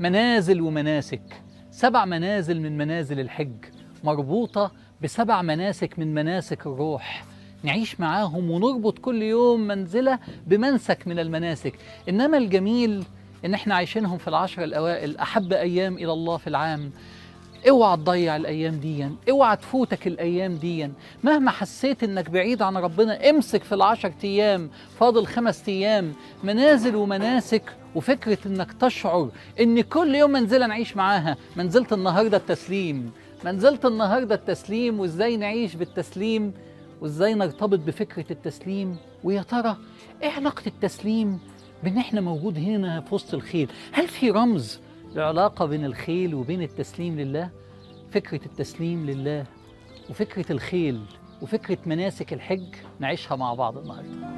منازل ومناسك سبع منازل من منازل الحج مربوطة بسبع مناسك من مناسك الروح نعيش معاهم ونربط كل يوم منزلة بمنسك من المناسك إنما الجميل إن إحنا عايشينهم في العشر الأوائل أحب أيام إلى الله في العام اوعى تضيع الايام دي اوعى تفوتك الايام دي مهما حسيت انك بعيد عن ربنا امسك في العشر ايام فاضل خمس ايام منازل ومناسك وفكره انك تشعر ان كل يوم منزله نعيش معاها منزله النهارده التسليم منزله النهارده التسليم وازاي نعيش بالتسليم وازاي نرتبط بفكره التسليم ويا ترى ايه علاقه التسليم بان احنا موجود هنا في وسط الخيل هل في رمز العلاقة بين الخيل وبين التسليم لله فكرة التسليم لله وفكرة الخيل وفكرة مناسك الحج نعيشها مع بعض النهاردة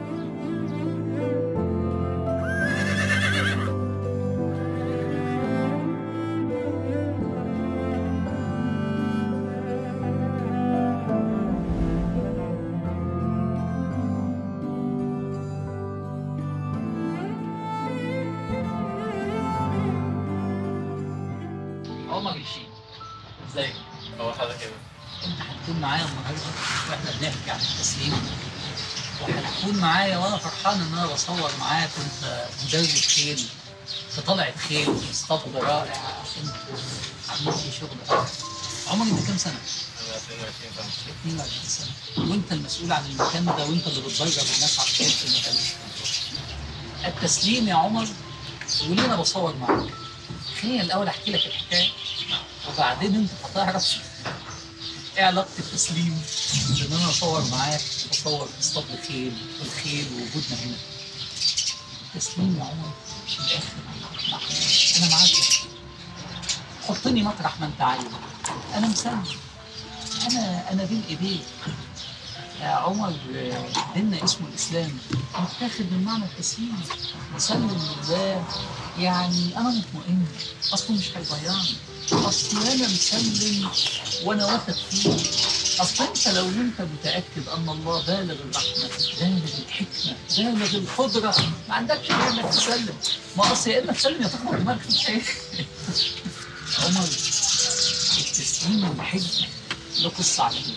عمر الشيخ ازيك؟ هو حاجه كده انت هتكون معايا النهارده واحنا بنحكي عن التسليم وهتكون معايا وانا فرحان ان انا بصور معاك وانت مدرب خيل في طلعة خيل وفي اسطبل رائع انتوا عاملين فيه شغل رائع عمر انت كام سنة؟ انا 22 سنه 22 سنة وانت المسؤول عن المكان ده وانت اللي بتدرب الناس على الخيل في المكان ده التسليم يا عمر وليه انا بصور معاك؟ خليني الاول احكي لك الحكايه وبعدين انت هتعرف ايه علاقه التسليم بان انا اصور معاك واصور في اسطبل خيل والخيل ووجودنا هنا. التسليم يا عمر في الاخر انا معاك حطني مطرح ما انت عايز انا مسلم انا انا بين ايديك يا عمر ديننا اسمه الاسلام متاخد من معنى التسليم مسلم لله يعني انا مطمئن اصله مش هيضيعني اصل انا مسلم وانا واثق فيه اصل انت لو انت متاكد ان الله بالغ الرحمه بالغ الحكمه بالغ القدره ما عندكش غير انك تسلم ما اصل يا اما تسلم يا تخبط دماغك في الحياه عمر التسليم والحج له قصه عجيبه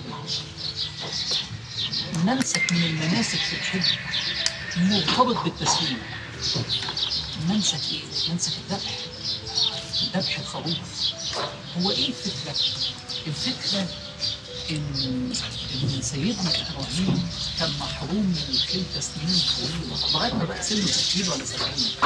منسك من المناسك في الحج مرتبط بالتسليم منسك ايه؟ منسك الذبح ذبح الخروف هو ايه الفكره؟ الفكره ان ان سيدنا ابراهيم كان محروم من الخلفه سنين طويله لغايه ما بقى سنه 60 ولا 70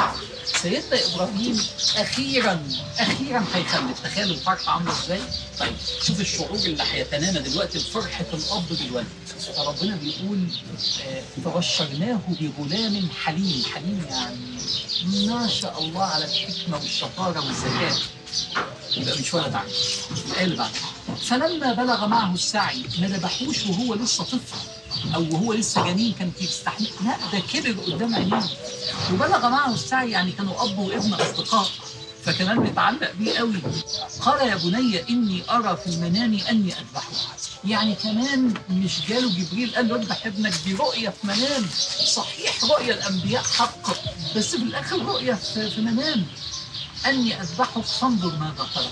سيدنا ابراهيم اخيرا اخيرا هيخلف تخيل الفرحه عامله ازاي؟ طيب شوف الشعور اللي هيتنامى دلوقتي بفرحه الاب بالولد فربنا بيقول آه، فبشرناه بغلام حليم حليم يعني ما شاء الله على الحكمه والشطاره والذكاء يبقى مش ولد عنده الآية اللي بعدها فلما بلغ معه السعي ما ذبحوش وهو لسه طفل او وهو لسه جنين كان يستحمل لا ده كبر قدام عينيه وبلغ معه السعي يعني كانوا اب وابن اصدقاء فكمان متعلق بيه قوي قال يا بني اني ارى في المنام اني اذبحك يعني كمان مش جاله جبريل قال له اذبح ابنك دي رؤيه في منام صحيح رؤيا الانبياء حق بس في الاخر رؤيه في في منام اني اذبحك فانظر ماذا ترى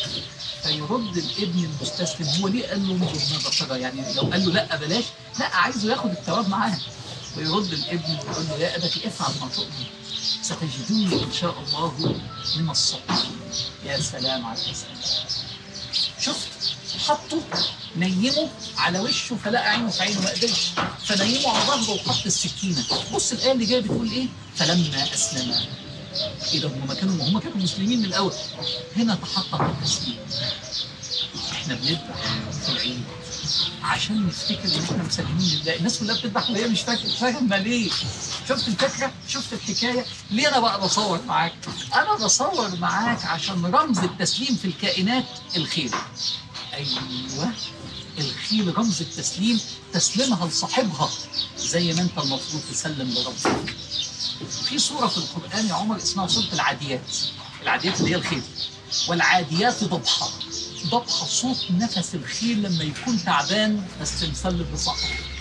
فيرد الابن المستسلم هو ليه قال له انظر ماذا ترى يعني لو قال له لا بلاش لا عايزه ياخد الثواب معاه ويرد الابن ويقول له يا ابت افعل ما تؤمر ستجدوني ان شاء الله من الصالحين يا سلام على الاسلام شفت حطه نيمه على وشه فلقى عينه في عينه ما قدرش فنيمه على ظهره وحط السكينه بص الايه اللي جايه بتقول ايه فلما اسلم ايه ده هم كانوا هم كانوا مسلمين من الاول هنا تحقق التسليم احنا بنذبح في العيد عشان نفتكر ان احنا مسلمين لله الناس كلها بتذبح وهي مش فاكر فاهمه ليه شفت الفكره شفت الحكايه ليه انا بقى بصور معاك انا بصور معاك عشان رمز التسليم في الكائنات الخير ايوه الخيل رمز التسليم تسليمها لصاحبها زي ما انت المفروض تسلم لربك في سوره في القران يا عمر اسمها سوره العاديات العاديات اللي هي الخيل والعاديات ضبحا ضبحا صوت نفس الخيل لما يكون تعبان بس مسلم لصاحبه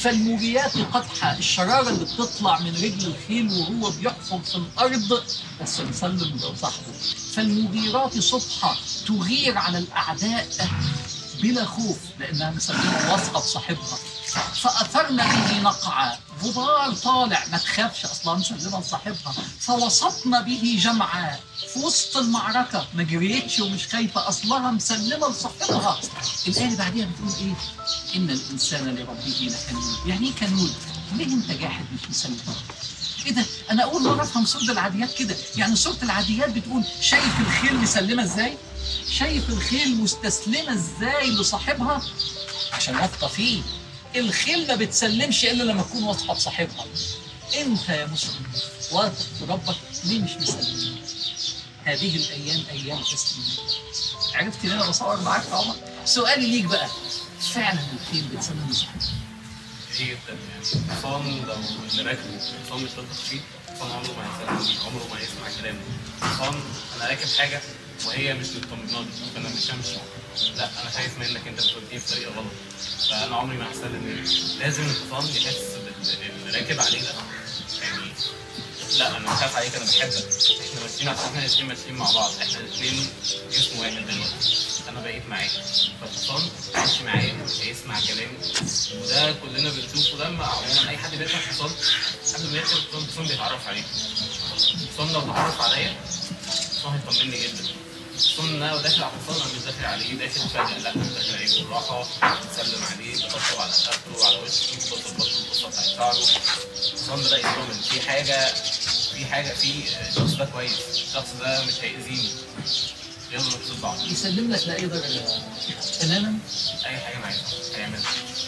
فالموريات قدحة الشرارة اللي بتطلع من رجل الخيل وهو بيحفر في الأرض بس مسلم لصاحبه فالمغيرات صبحة تغير على الأعداء بلا خوف لأنها مسلمة واثقة بصاحبها فأثرنا به نقعا غبار طالع ما تخافش أصلا مسلمة لصاحبها فوسطنا به جمعا في وسط المعركة ما جريتش ومش خايفة أصلها مسلمة لصاحبها الآية اللي بعديها بتقول إيه؟ إن الإنسان لربه لكنود يعني إيه كنود؟ ليه أنت جاحد مش مسلم؟ ايه ده؟ انا اول مره افهم سوره العاديات كده، يعني سوره العاديات بتقول شايف الخيل مسلمه ازاي؟ شايف الخيل مستسلمه ازاي لصاحبها؟ عشان واثقه فيه. الخيل ما بتسلمش الا لما تكون واثقه بصاحبها. انت يا مسلم واثق في ربك ليه مش مسلم؟ هذه الايام ايام تسليم. عرفت ان انا بصور معاك يا عمر؟ سؤالي ليك بقى فعلا الخيل بتسلم لصاحبها؟ كتير جدا يعني الحصان لو اللي راكبه الحصان مش واثق فيه الحصان عمره ما هيسلم عمره ما هيسمع كلامه الحصان انا راكب حاجه وهي مش مطمنه لي فانا مش همشي لا انا خايف منك انت بتوديني في طريق غلط فانا عمري ما هسلم ليه لازم الحصان يحس بال- اللي راكب عليه ده يعني لا انا بخاف عليك انا بحبك احنا ماشيين عشان احنا الاثنين ماشيين مع بعض احنا الاثنين جسم واحد دلوقتي انا بقيت معاك فالحصان هيمشي معايا هيسمع كلامي وده كلنا بنشوفه لما عموما اي حد بيركب حصان قبل ما يركب الحصان الحصان بيتعرف عليه الحصان لو اتعرف عليا الحصان هيطمني جدا الحصان ان انا داخل على الحصان انا مش داخل عليه داخل فجأة لا انا داخل عليه بالراحة بسلم عليه بطبطب على رقبته على وشه بطبطب برضه القصة بتاعت شعره الحصان بدأ يطمن في حاجة في حاجة في الشخص ده كويس الشخص ده مش هيأذيني يلا نبسط بعض يسلم لك لاي درجه تماما اي حاجة معايا هيعملها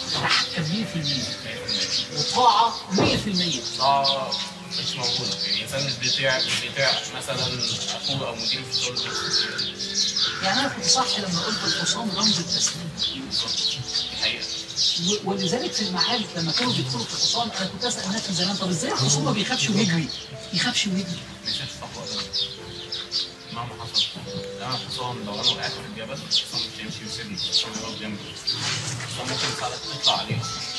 100% وطاعه 100% اه مش موجودة يعني الإنسان مش بيطيع مش بيطيع مثلا أخوه أو مديره في الشغل بس يعني انا كنت صح لما قلت الحصان رمز التسليم بالظبط دي حقيقة و- ولذلك في المعارك لما كانوا بيدخلوا في الحصان انا كنت اسال الناس من زمان طب ازاي الحصان ما بيخافش ويجري؟ يخافش ويجري مش هتفضل أبدا مهما حصل أنا الحصان لو أنا وقعت في الجبل الحصان مش هيمشي ويسيبني الحصان هيقف جنبي الحصان ممكن يساعدك تطلع عليه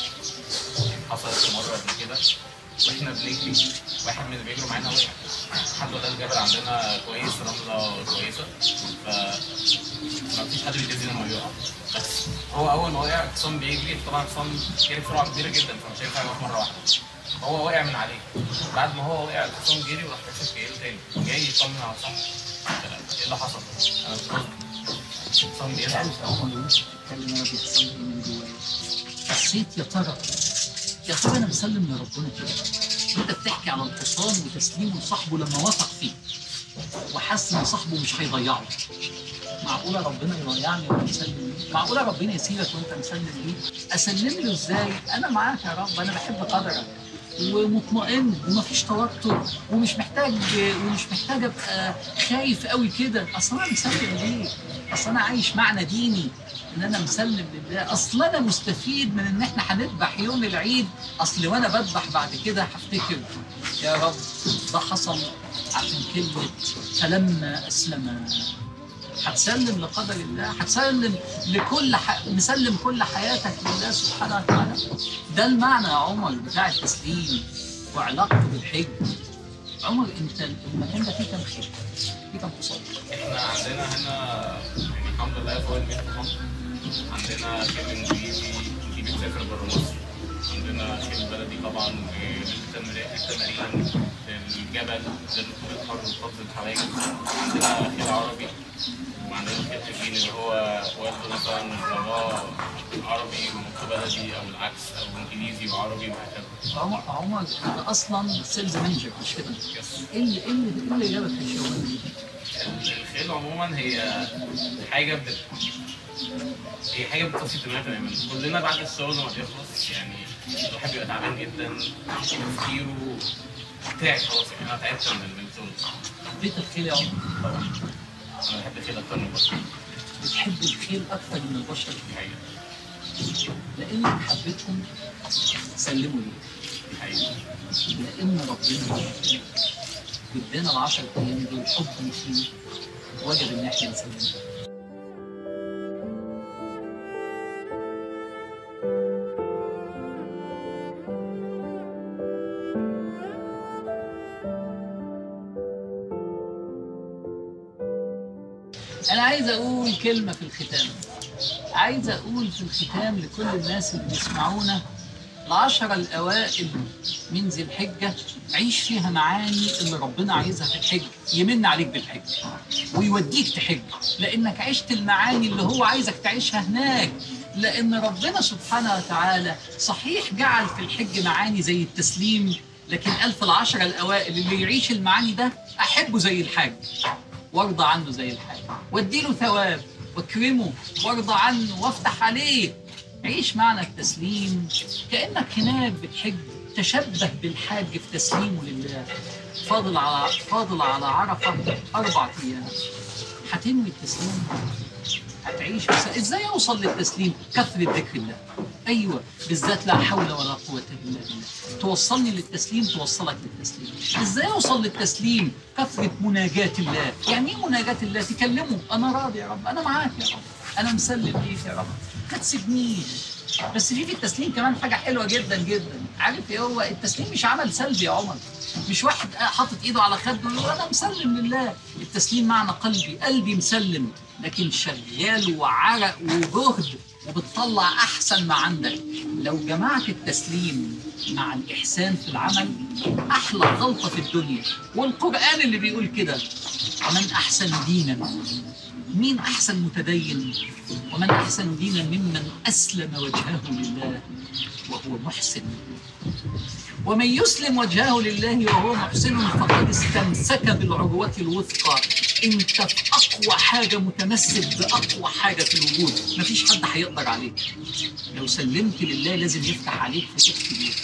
حصلت مرة قبل كده واحنا بنجري واحد من اللي بيجروا معانا وقع الحمد لله الجبل عندنا كويس رملة كويسة ف ما فيش حد بيتأذي لما بيقع بس هو أول ما وقع الحصان بيجري طبعا الحصان جري بسرعة كبيرة جدا فمش هينفع يقف مرة واحدة هو وقع من عليه بعد ما هو وقع الحصان جري وراح كاسب جاي له تاني جاي يطمن على صاحبه ايه اللي حصل؟ انا مش قصدي الحصان مش بيزعل عارف يا عمر وانت بتتكلم انا بيحصل لي ايه من جوايا حسيت يا ترى يا ترى انا مسلم لربنا كده انت بتحكي على الحصان وتسليمه لصاحبه لما وثق فيه وحس ان صاحبه مش هيضيعه معقوله ربنا يضيعني وانا مسلم ليه؟ معقوله ربنا يسيبك وانت مسلم ليه؟ اسلم له ازاي؟ انا معاك يا رب انا بحب قدرك ومطمئن ومفيش توتر ومش محتاج ومش محتاج ابقى خايف قوي كده اصل انا مسلم ليه؟ اصل انا عايش معنى ديني ان انا مسلم لله اصل انا مستفيد من ان احنا هنذبح يوم العيد اصل وانا بذبح بعد كده هفتكر يا رب ده حصل عشان كلمه فلما اسلم هتسلم لقدر الله هتسلم لكل ح... مسلم كل حياتك لله سبحانه وتعالى ده المعنى يا عمر بتاع التسليم وعلاقته بالحج عمر انت المكان ده فيه كام خير؟ فيه كام حصان؟ احنا عندنا هنا يعني الحمد لله فوق ال 100 حصان عندنا خيل انجليزي دي بتسافر بره مصر عندنا خيل بلدي طبعا للتمرين للتمارين للجبل للركوب الحر وفضل الحواجز عندنا خيل عربي وعندنا خيل تجين اللي هو والده مثلا باباه عربي ومامته بلدي او العكس او انجليزي وعربي وهكذا عمر عمر انا اصلا سيلز مانجر مش كده؟ يس ايه اللي ايه اللي ايه اللي جابك في الشغلانه دي؟ الخيل عموما هي حاجه بت... هي حاجه بتصفي الدماغ تماما كلنا بعد الشغل ما بيخلص يعني الواحد بيبقى تعبان جدا تفكيره تعب خلاص يعني انا تعبت من من الشغل بيت الخيل يا عمر طبعا انا بحب الخيل اكتر من البشر بتحب الخيل اكتر من البشر دي حقيقه لانك حبيتهم سلموا ليه دي حقيقه لان ربنا ادانا العشر ايام دول حب فيه وجب ان احنا نسلمه انا عايز اقول كلمه في الختام عايز اقول في الختام لكل الناس اللي بيسمعونا العشرة الأوائل من ذي الحجة عيش فيها معاني اللي ربنا عايزها في الحج يمن عليك بالحج ويوديك تحج لأنك عشت المعاني اللي هو عايزك تعيشها هناك لأن ربنا سبحانه وتعالى صحيح جعل في الحج معاني زي التسليم لكن قال في العشرة الأوائل اللي يعيش المعاني ده أحبه زي الحاج وارضى عنه زي الحاج واديله ثواب واكرمه وارضى عنه وافتح عليه عيش معنى التسليم كانك هناك بتحج تشبه بالحاج في تسليمه لله فاضل على فاضل على عرفه اربع ايام هتنوي التسليم هتعيش بس ازاي اوصل للتسليم كثره ذكر الله ايوه بالذات لا حول ولا قوه الا بالله توصلني للتسليم توصلك للتسليم ازاي اوصل للتسليم كثره مناجاه الله يعني ايه مناجاه الله تكلمه انا راضي يا رب انا معاك يا رب انا مسلم ليك يا رب ما تسيبنيش بس في في التسليم كمان حاجه حلوه جدا جدا عارف ايه هو التسليم مش عمل سلبي يا عمر مش واحد حاطط ايده على خده ويقول انا مسلم لله التسليم معنى قلبي قلبي مسلم لكن شغال وعرق وجهد وبتطلع احسن ما عندك لو جمعت التسليم مع الاحسان في العمل احلى غلطه في الدنيا والقران اللي بيقول كده ومن احسن دينا مين احسن متدين ومن احسن دينا ممن اسلم وجهه لله وهو محسن ومن يسلم وجهه لله وهو محسن فقد استمسك بالعروة الوثقى انت في اقوى حاجة متمسك باقوى حاجة في الوجود مفيش حد هيقدر عليك لو سلمت لله لازم يفتح عليك فتوح كبير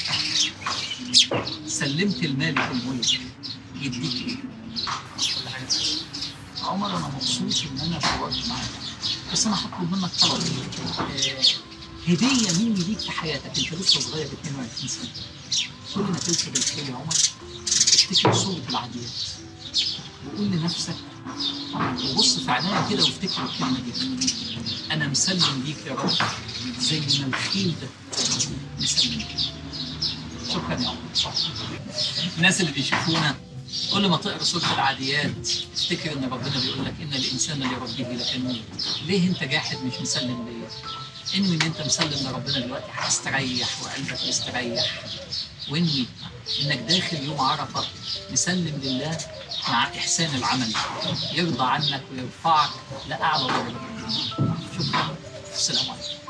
سلمت المالك الملك يديك ايه كل حاجه عمر انا مبسوط ان انا صورت معاك بس انا هطلب منك طلب آه، هديه مني ليك في حياتك انت لسه صغير 22 سنه كل ما تركب الخيل يا عمر افتكر صوره العاديات وقول لنفسك وبص في عينيا كده وافتكر الكلمه دي انا مسلم ليك يا رب زي ما الخيل ده مسلم ليك شكرا يا عمر الناس اللي بيشوفونا كل ما تقرا سوره العاديات افتكر ان ربنا بيقول لك ان الانسان لربه لكنود ليه انت جاحد مش مسلم ليا انوي ان انت مسلم لربنا دلوقتي هتستريح وقلبك يستريح وانوي انك داخل يوم عرفه مسلم لله مع احسان العمل يرضى عنك ويرفعك لاعلى درجه شكرا السلام عليكم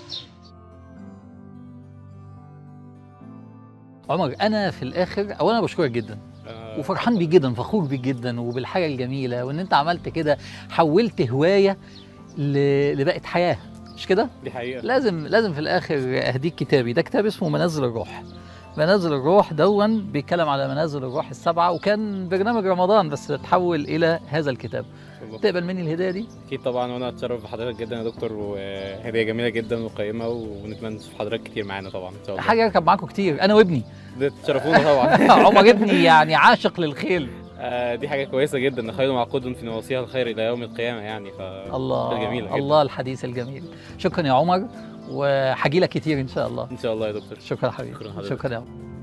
عمر انا في الاخر اولا بشكرك جدا آه، وفرحان بيك جدا فخور بيك جدا وبالحاجه الجميله وان انت عملت كده حولت هوايه ل- لبقت حياه مش كده؟ دي حقيقه لازم لازم في الاخر اهديك كتابي ده كتاب اسمه منازل الروح منازل الروح دون بيتكلم على منازل الروح السبعه وكان برنامج رمضان بس تحول الى هذا الكتاب والله. تقبل مني الهديه دي اكيد طبعا وانا اتشرف بحضرتك جدا يا دكتور وهديه جميله جدا وقيمه ونتمنى نشوف حضرتك كتير معانا طبعا ان شاء الله حاجه اركب معاكم كتير انا وابني ده تشرفونا طبعا عمر ابني يعني عاشق للخيل آه، دي حاجه كويسه جدا خير معقود في نواصيها الخير الى يوم القيامه يعني ف الله حاجة جميله جدا الله الحديث الجميل شكرا يا عمر وهجي لك كتير ان شاء الله ان شاء الله يا دكتور شكرا حبيبي شكرا حضرتك. شكرا يا عمر